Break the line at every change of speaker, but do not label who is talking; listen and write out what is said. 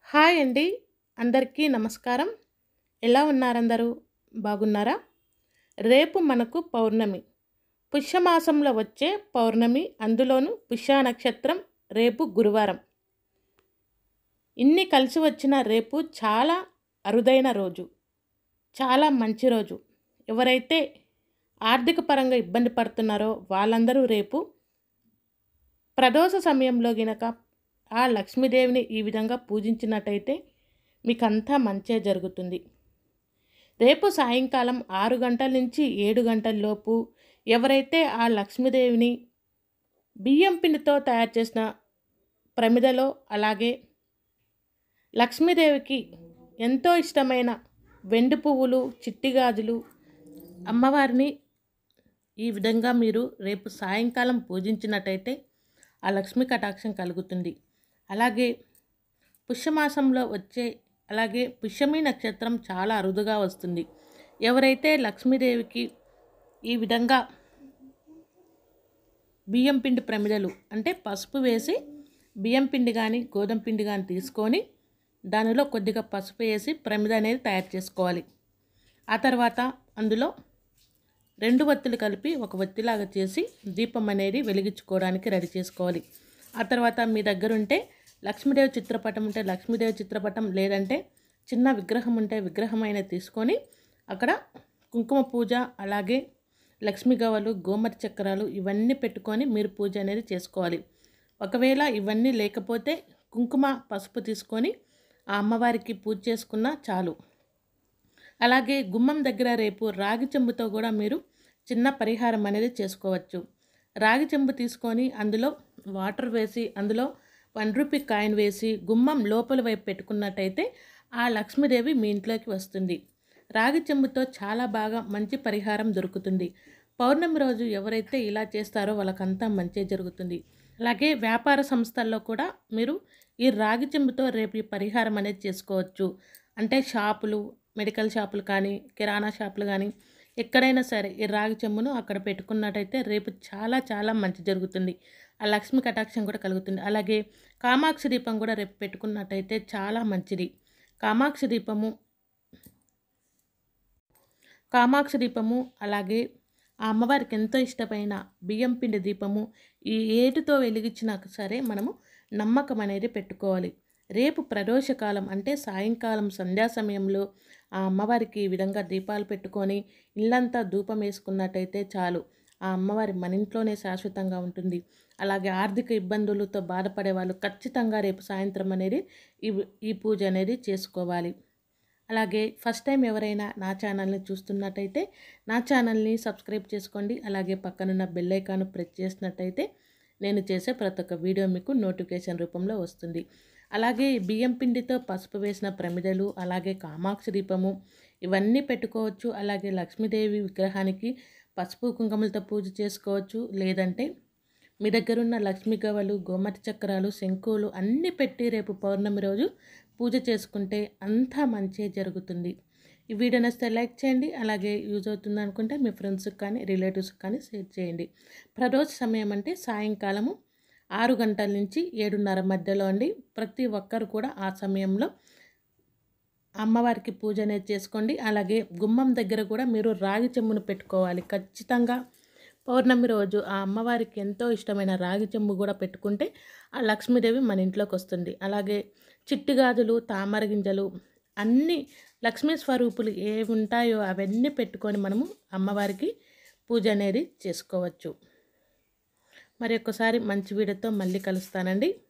hi అండి అందరికీ నమస్కారం ఎలా ఉన్నారందరూ బాగున్నారా రేపు మనకు పౌర్ణమి పుష్యమాసంలో వచ్చే పౌర్ణమి అందులోనూ పుష్య నక్షత్రం రేపు గురువారం ఇన్ని కలిసి వచ్చిన రేపు చాలా అరుదైన రోజు చాలా మంచి రోజు ఎవరైతే ఆర్థిక పరంగా ఇబ్బంది పడుతున్నారో వాళ్ళందరూ రేపు ప్రదోష సమయంలో గినక ఆ లక్ష్మీదేవిని ఈ విధంగా పూజించినట్టయితే మీకు అంతా మంచే జరుగుతుంది రేపు సాయంకాలం ఆరు గంటల నుంచి ఏడు గంటల లోపు ఎవరైతే ఆ లక్ష్మీదేవిని బియ్యం పిండితో తయారు చేసిన ప్రమిదలో అలాగే లక్ష్మీదేవికి ఎంతో ఇష్టమైన వెండి పువ్వులు చిట్టి గాజులు అమ్మవారిని ఈ విధంగా మీరు రేపు సాయంకాలం పూజించినట్టయితే ఆ లక్ష్మీ కటాక్షం కలుగుతుంది అలాగే పుష్యమాసంలో వచ్చే అలాగే పుష్యమి నక్షత్రం చాలా అరుదుగా వస్తుంది ఎవరైతే లక్ష్మీదేవికి ఈ విధంగా బియ్యం పిండి ప్రమిదలు అంటే పసుపు వేసి బియ్యం పిండి కానీ గోధుమ పిండి కానీ తీసుకొని దానిలో కొద్దిగా పసుపు వేసి ప్రమిద అనేది తయారు చేసుకోవాలి ఆ తర్వాత అందులో రెండు వత్తులు కలిపి ఒక వత్తిలాగా చేసి దీపం అనేది వెలిగించుకోవడానికి రెడీ చేసుకోవాలి ఆ తర్వాత మీ దగ్గర ఉంటే లక్ష్మీదేవి చిత్రపటం ఉంటే లక్ష్మీదేవి చిత్రపటం లేదంటే చిన్న విగ్రహం ఉంటే విగ్రహం అయినా తీసుకొని అక్కడ కుంకుమ పూజ అలాగే లక్ష్మీ గవ్వలు గోమతి చక్రాలు ఇవన్నీ పెట్టుకొని మీరు పూజ అనేది చేసుకోవాలి ఒకవేళ ఇవన్నీ లేకపోతే కుంకుమ పసుపు తీసుకొని ఆ అమ్మవారికి పూజ చేసుకున్నా చాలు అలాగే గుమ్మం దగ్గర రేపు రాగి చెంబుతో కూడా మీరు చిన్న పరిహారం అనేది చేసుకోవచ్చు రాగి చెంబు తీసుకొని అందులో వాటర్ వేసి అందులో వన్ రూపీ కాయిన్ వేసి గుమ్మం లోపల వైపు పెట్టుకున్నట్టయితే ఆ లక్ష్మీదేవి మీ ఇంట్లోకి వస్తుంది రాగి చెంబుతో చాలా బాగా మంచి పరిహారం దొరుకుతుంది పౌర్ణమి రోజు ఎవరైతే ఇలా చేస్తారో వాళ్ళకంతా మంచి జరుగుతుంది అలాగే వ్యాపార సంస్థల్లో కూడా మీరు ఈ రాగి చెంబుతో రేపు ఈ పరిహారం అనేది చేసుకోవచ్చు అంటే షాపులు మెడికల్ షాపులు కానీ కిరాణా షాపులు కానీ ఎక్కడైనా సరే ఈ రాగి చెంబును అక్కడ పెట్టుకున్నట్టయితే రేపు చాలా చాలా మంచి జరుగుతుంది ఆ లక్ష్మి కటాక్షం కూడా కలుగుతుంది అలాగే కామాక్షి దీపం కూడా రేపు పెట్టుకున్నట్టయితే చాలా మంచిది కామాక్షి దీపము కామాక్షి దీపము అలాగే ఆ అమ్మవారికి ఎంతో ఇష్టమైన బియ్యం పిండి దీపము ఈ ఏటితో వెలిగించినా సరే మనము నమ్మకం అనేది పెట్టుకోవాలి రేపు ప్రదోషకాలం అంటే సాయంకాలం సంధ్యా సమయంలో ఆ అమ్మవారికి ఈ విధంగా దీపాలు పెట్టుకొని ఇల్లంతా ధూపం వేసుకున్నట్టయితే చాలు ఆ అమ్మవారి మన ఇంట్లోనే శాశ్వతంగా ఉంటుంది అలాగే ఆర్థిక ఇబ్బందులతో బాధపడే వాళ్ళు ఖచ్చితంగా రేపు సాయంత్రం అనేది ఈ ఈ పూజ అనేది చేసుకోవాలి అలాగే ఫస్ట్ టైం ఎవరైనా నా ఛానల్ని చూస్తున్నట్టయితే నా ఛానల్ని సబ్స్క్రైబ్ చేసుకోండి అలాగే పక్కనున్న బెల్ ఐకాన్ ప్రెస్ చేసినట్టయితే నేను చేసే ప్రతి ఒక్క వీడియో మీకు నోటిఫికేషన్ రూపంలో వస్తుంది అలాగే బియ్యం పిండితో పసుపు వేసిన ప్రమిదలు అలాగే కామాక్షి దీపము ఇవన్నీ పెట్టుకోవచ్చు అలాగే లక్ష్మీదేవి విగ్రహానికి పసుపు కుంకుమలతో పూజ చేసుకోవచ్చు లేదంటే మీ దగ్గరున్న లక్ష్మీ గవ్వలు గోమతి చక్రాలు శంకులు అన్నీ పెట్టి రేపు పౌర్ణమి రోజు పూజ చేసుకుంటే అంతా మంచి జరుగుతుంది ఈ వీడియో నచ్చితే లైక్ చేయండి అలాగే యూజ్ అవుతుంది అనుకుంటే మీ ఫ్రెండ్స్కి కానీ రిలేటివ్స్కి కానీ షేర్ చేయండి ప్రదోష సమయం అంటే సాయంకాలము ఆరు గంటల నుంచి ఏడున్నర మధ్యలో అండి ప్రతి ఒక్కరు కూడా ఆ సమయంలో అమ్మవారికి పూజ అనేది చేసుకోండి అలాగే గుమ్మం దగ్గర కూడా మీరు రాగి చెంబును పెట్టుకోవాలి ఖచ్చితంగా పౌర్ణమి రోజు ఆ అమ్మవారికి ఎంతో ఇష్టమైన రాగి చెంబు కూడా పెట్టుకుంటే ఆ లక్ష్మీదేవి మన ఇంట్లోకి వస్తుంది అలాగే చిట్టి గాజులు తామర గింజలు అన్ని లక్ష్మీ స్వరూపులు ఏవి ఉంటాయో అవన్నీ పెట్టుకొని మనము అమ్మవారికి పూజ అనేది చేసుకోవచ్చు మరి ఒక్కసారి మంచి వీడియోతో మళ్ళీ కలుస్తానండి